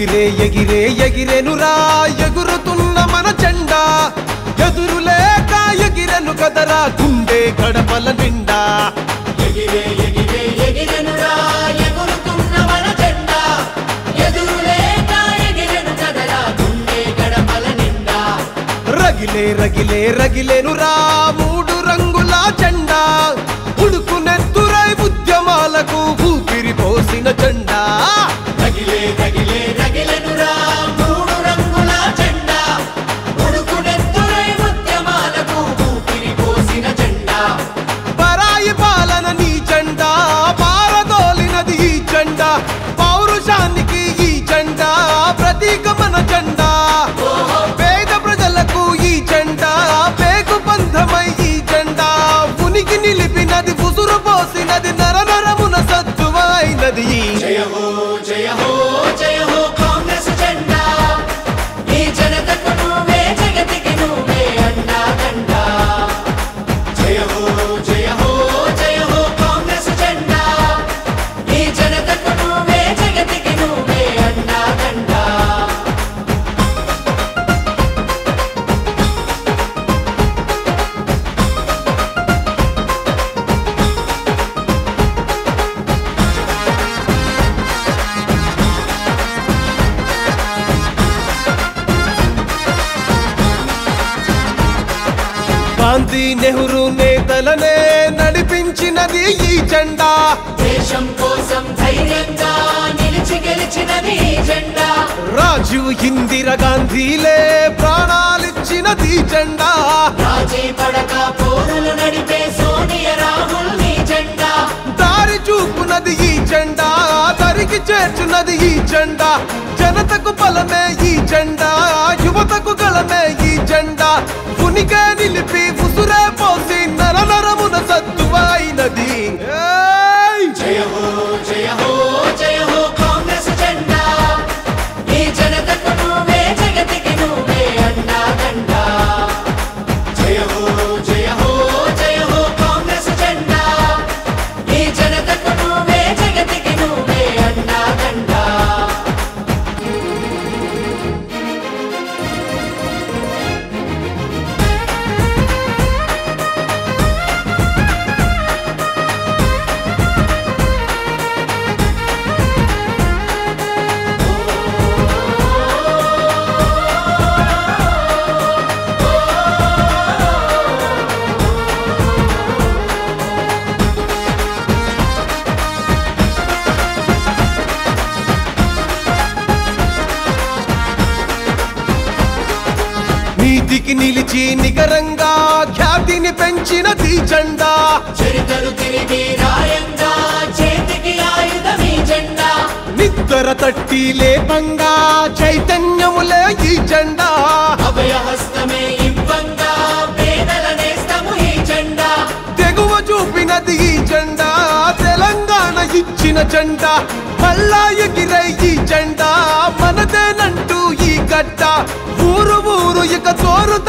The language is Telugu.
ఎగిరే ఎగిరే ఎగిరెనురా ఎగురుతున్న మన జెండా ఎదురులేక ఎగిరెను కదరా గుండె గడపల నిండా ఎగిరే ఎగిరే ఎగిరెనురా ఎగురుతున్న మన జెండా ఎదురులేక ఎగిరెను కదరా గుండె గడపల నిండా రగిలే రగిలే రగిలేనురా మూడు రంగుల జెండా ఉడుకునెత్తురై ఉద్యమాలకు ఊపిరి పోసిన జెండా రగిలే రగిలే రగిలెనురా మూడు రంగుల జెండా ఉడుకునెత్తురై ఉద్యమాలకు ఊపిరి పోసిన జెండా పరాయి పాలన నీ జెండా పారదోలినది ఈ జెండా పౌరుషానికి ఈ జెండా ప్రతీక మన జెండా పేద ప్రజలకు ఈ జెండా పేగు బంధమై ఈ జెండా ఉనికి నిలిపినది ఉసురు పోసినది నర నరమున సత్తువైనది ఈ జయ హో జయ హో జయ హో కాంగ్రెస్ జెండా ఈ జనతకు నువ్వే జగతికి నువ్వే అండా దండా జయ హో జయ హో జయ హో కాంగ్రెస్ జెండా ఈ జనతకు నువ్వే జగతికి నువ్వే అండా దండా గాంధీ నెహ్రూ నేతలనే నడిపించినది ఈ జెండా దేశం కోసం ధైర్యంగా నిలిచి గెలిచినది ఈ జెండా రాజీవ్ ఇందిరా గాంధీలే ప్రాణాలిచ్చినది ఈ జెండా రాజీ పడక పోరులు నడిపే సోనియా రాహుల్ నీ జెండా దారి చూపునది ఈ జెండా దరికి చేర్చున్నది ఈ జెండా జనతకు బలమే ఈ జెండా యువతకు గలమే ఈ జెండా ఉనికే నిలిపి ఉసురే పోసి నర నరమున సత్తువైనది ఏయ్! జయ హో జయ హో జయ హో కాంగ్రెస్ జెండా ఈ జనతకు నువ్వే జగతికి నువ్వే అండా దండా జయ హో జయ హో జయ హో కాంగ్రెస్ జెండా ఈ జనతకు నువ్వే జగతికి నువ్వే అండా దండా నీతికి నిలిచి నిగరంగా ఖ్యాతిని పెంచినది జెండా చరితలు తిరిగి రాయంగా చేతికి ఆయుధమీ జెండా నిద్ర తట్టి లేపంగా చైతన్యములే ఈ జెండా అభయహస్తమే ఇవ్వంగా పేదల నేస్తము ఈ జెండా తెగువ చూపినది ఈ జెండా తెలంగాణ ఇచ్చిన జెండా మళ్ళా ఎగిరై ఈ జెండా మనదేనంటూ ఈ గడ్డ ఊరు ఊరు ఇక చోరు